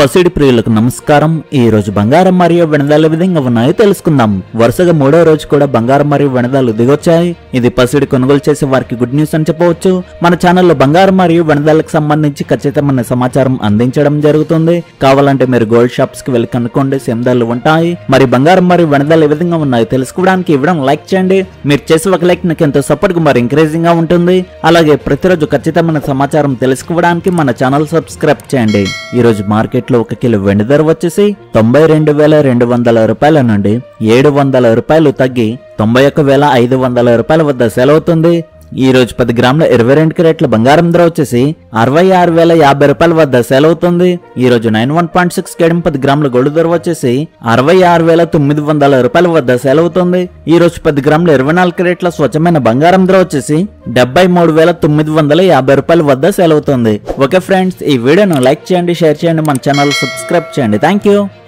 పసిడి ప్రియులకు నమస్కారం ఈ రోజు బంగారం మరియు వెనదాలు ఏ విధంగా ఉన్నాయో తెలుసుకుందాం వరుసగా మూడో రోజు కూడా బంగారం మరియు వెనదాలు దిగొచ్చాయి ఇది పసిడి కొనుగోలు చేసే వారికి గుడ్ న్యూస్ అని చెప్పవచ్చు మన ఛానల్లో బంగారం మరియు వెనదాలకు సంబంధించి ఖచ్చితమైన సమాచారం అందించడం జరుగుతుంది కావాలంటే మీరు గోల్డ్ షాప్స్ కి వెళ్ళి కనుక్కోండి సేమ్ ధరలు ఉంటాయి మరి బంగారం మరియు వెనదాలు ఏ విధంగా ఉన్నాయో తెలుసుకోవడానికి ఇవ్వడం లైక్ చేయండి మీరు చేసే ఒక లైక్ నాకు ఎంతో సపోర్ట్ గా మరి ఎంకరేజింగ్ గా ఉంటుంది అలాగే ప్రతిరోజు ఖచ్చితమైన సమాచారం తెలుసుకోవడానికి మన ఛానల్ సబ్స్క్రైబ్ చేయండి ఈ రోజు మార్కెట్ లో ఒక కిలో వెండి ధర వచ్చేసి తొంభై రెండు వేల రెండు వందల రూపాయల నుండి ఏడు వందల రూపాయలు తగ్గి తొంభై ఒక్క వేల ఐదు వందల రూపాయల వద్ద సేల్ అవుతుంది ఈ రోజు పది గ్రాముల ఇరవై రెండు క్యారెట్ల బంగారం ధర వచ్చేసి అరవై ఆరు వేల యాభై రూపాయల వద్ద సేల్ అవుతుంది ఈ రోజు నైన్ వన్ పాయింట్ సిక్స్ కేడం పది గ్రాముల గోల్డ్ ధర వచ్చేసి అరవై ఆరు వేల తొమ్మిది వందల రూపాయల వద్ద సేల్ అవుతుంది ఈ రోజు పది గ్రాముల ఇరవై నాలుగు క్యారెట్ల స్వచ్ఛమైన బంగారం ధర వచ్చేసి డెబ్బై మూడు వేల తొమ్మిది వందల యాభై రూపాయల వద్ద సేల్ అవుతుంది ఓకే ఫ్రెండ్స్ ఈ వీడియోను లైక్ చేయండి షేర్ చేయండి మన ఛానల్ సబ్స్క్రైబ్ చేయండి థ్యాంక్ యూ